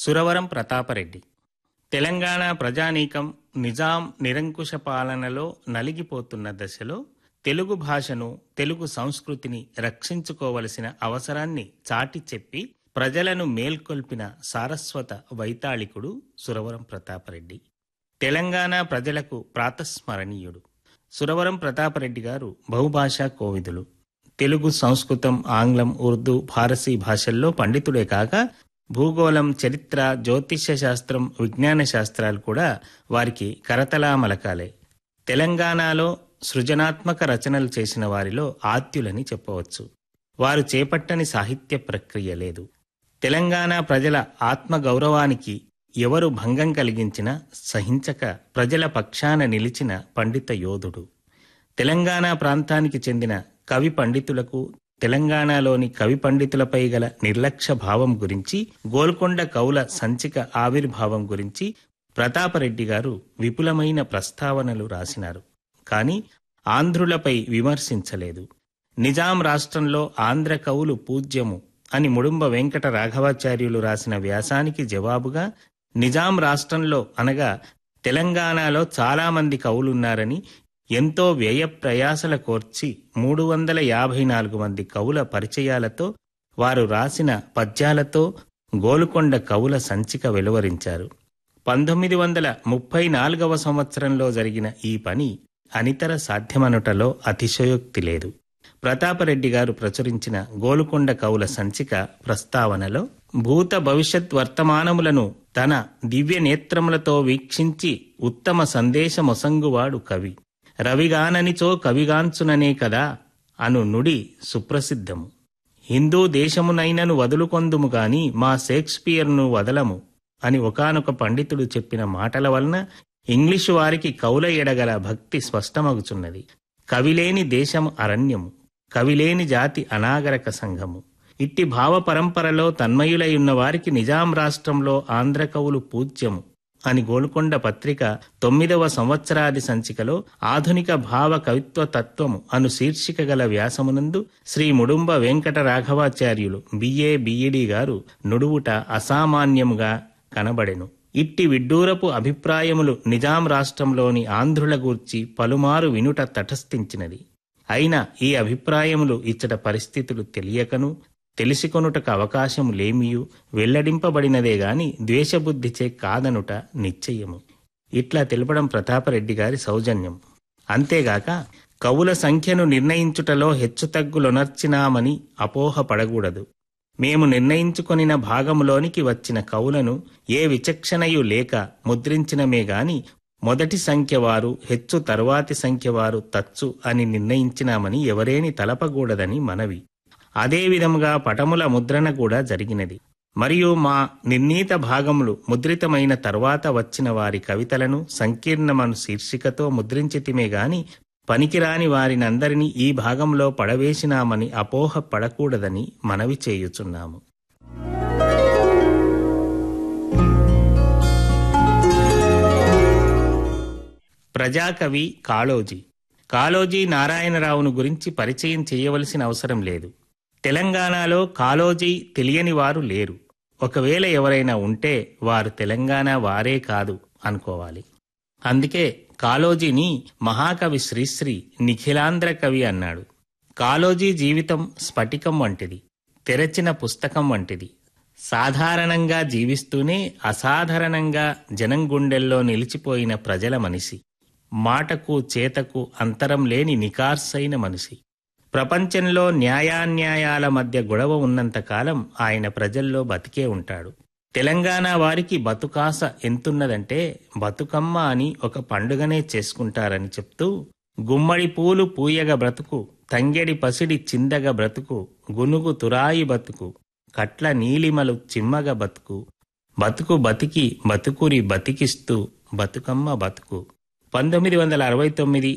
సురవరం ప్రతాపరెడ్డి తెలంగాణ ప్రజానీకం నిజాం నిరంకుశ పాలనలో నలిగిపోతున్న దశలో తెలుగు భాషను తెలుగు సంస్కృతిని రక్షించుకోవలసిన అవసరాన్ని చాటి చెప్పి ప్రజలను మేల్కొల్పిన సారస్వత వైతాళికుడు సురవరం ప్రతాపరెడ్డి తెలంగాణ ప్రజలకు ప్రాతస్మరణీయుడు సురవరం ప్రతాపరెడ్డి గారు బహుభాషా కోవిదులు తెలుగు సంస్కృతం ఆంగ్లం ఉర్దూ ఫారసీ భాషల్లో పండితుడే కాక భూగోళం చరిత్ర జ్యోతిష్య శాస్త్రం విజ్ఞాన శాస్త్రాలు కూడా వారికి కరతలామలకాలే తెలంగాణలో సృజనాత్మక రచనలు చేసిన వారిలో ఆద్యులని చెప్పవచ్చు వారు చేపట్టని సాహిత్య ప్రక్రియ లేదు తెలంగాణ ప్రజల ఆత్మ గౌరవానికి ఎవరు భంగం కలిగించినా సహించక ప్రజల పక్షాన నిలిచిన పండిత యోధుడు తెలంగాణ ప్రాంతానికి చెందిన కవి పండితులకు తెలంగాణలోని కవి పండితులపై గల నిర్లక్ష్య భావం గురించి గోల్కొండ కవుల సంచిక ఆవిర్భావం గురించి ప్రతాపరెడ్డి గారు విపులమైన ప్రస్తావనలు రాసినారు కానీ ఆంధ్రులపై విమర్శించలేదు నిజాం రాష్ట్రంలో ఆంధ్ర కవులు పూజ్యము అని ముడుంబ వెంకట రాఘవాచార్యులు రాసిన వ్యాసానికి జవాబుగా నిజాం రాష్ట్రంలో అనగా తెలంగాణలో చాలామంది కవులున్నారని ఎంతో వ్యయ ప్రయాసల కోర్చి మూడు వందల యాభై నాలుగు మంది కవుల పరిచయాలతో వారు రాసిన పద్యాలతో గోలుకొండ కవుల సంచిక వెలువరించారు పంతొమ్మిది వందల ముప్పై నాలుగవ సంవత్సరంలో జరిగిన ఈ పని అనితర సాధ్యమనుటలో అతిశయోక్తి లేదు ప్రతాపరెడ్డి గారు ప్రచురించిన గోలుకొండ కవుల సంచిక ప్రస్తావనలో భూత భవిష్యత్ వర్తమానములను తన దివ్య నేత్రములతో వీక్షించి ఉత్తమ సందేశమొసంగువాడు కవి రవిగాననిచో కవిగాంచుననే కదా అను నుడి సుప్రసిద్ధము హిందూ దేశమునైనను వదులుకొందుము గాని మా షేక్స్పియర్ను వదలము అని ఒకానొక పండితుడు చెప్పిన మాటల వలన ఇంగ్లీషు వారికి కవుల ఎడగల భక్తి స్పష్టమగుచున్నది కవిలేని దేశము అరణ్యము కవిలేని జాతి అనాగరక సంఘము ఇట్టి భావ పరంపరలో తన్మయులై ఉన్న వారికి నిజాం రాష్ట్రంలో ఆంధ్ర కవులు పూజ్యము అని గోల్కొండ పత్రిక తొమ్మిదవ సంవత్సరాది సంచికలో ఆధునిక భావ కవిత్వ తత్వము అను శీర్షిక గల వ్యాసమునందు శ్రీ ముడుంబ వెంకట రాఘవాచార్యులు బిఏ బిఈడి గారు నుడువుట అసామాన్యముగా కనబడెను ఇట్టి విడ్డూరపు అభిప్రాయములు నిజాం రాష్ట్రంలోని ఆంధ్రుల గూర్చి పలుమారు వినుట తటస్థించినది అయినా ఈ అభిప్రాయములు ఇచ్చట పరిస్థితులు తెలియకను తెలిసికొనుటకు అవకాశము లేమియు వెల్లడింపబడినదే గాని ద్వేషబుద్ధిచే కాదనుట నిశ్చయము ఇట్లా తెలపడం ప్రతాపరెడ్డి గారి సౌజన్యం అంతేగాక కవుల సంఖ్యను నిర్ణయించుటలో హెచ్చుతగ్గులొనర్చినామని అపోహపడకూడదు మేము నిర్ణయించుకొనిన భాగములోనికి వచ్చిన కవులను ఏ విచక్షణయు లేక ముద్రించినమే గాని మొదటి సంఖ్యవారు హెచ్చు తరువాతి సంఖ్యవారు తచ్చు అని నిర్ణయించినామని ఎవరేని తలపకూడదని మనవి అదే విధముగా పటముల ముద్రణ కూడా జరిగినది మరియు మా నిర్ణీత భాగములు ముద్రితమైన తర్వాత వచ్చిన వారి కవితలను సంకీర్ణమను శీర్షికతో ముద్రించితిమే గాని పనికిరాని వారినందరినీ ఈ భాగంలో పడవేసినామని అపోహ పడకూడదని మనవి చేయుచున్నాము ప్రజాకవి కాళోజీ కాళోజీ నారాయణరావును గురించి పరిచయం చేయవలసిన అవసరం లేదు తెలంగాణలో కాళోజీ తెలియని వారు లేరు ఒకవేళ ఎవరైనా ఉంటే వారు తెలంగాణ వారే కాదు అనుకోవాలి అందుకే కాళోజీని మహాకవి శ్రీశ్రీ నిఖిలాంధ్ర కవి అన్నాడు కాళోజీ జీవితం స్ఫటికం వంటిది తెరచిన పుస్తకం వంటిది సాధారణంగా జీవిస్తూనే అసాధారణంగా జనం గుండెల్లో నిలిచిపోయిన ప్రజల మనిషి మాటకు చేతకు అంతరం లేని నికార్సైన మనిషి ప్రపంచంలో న్యాయాన్యాయాల మధ్య గొడవ ఉన్నంతకాలం ఆయన ప్రజల్లో బతికే ఉంటాడు తెలంగాణ వారికి బతుకాస ఎంతున్నదంటే బతుకమ్మ అని ఒక పండుగనే చేసుకుంటారని చెప్తూ గుమ్మడి పూలు పూయగ బ్రతుకు తంగెడి పసిడి చిందగ బ్రతుకు గునుగు తురాయి బతుకు కట్ల నీలిమలు చిమ్మగ బతుకు బతుకు బతికి బతుకురి బతికిస్తూ బతుకమ్మ బతుకు పంతొమ్మిది వందల అరవై తొమ్మిది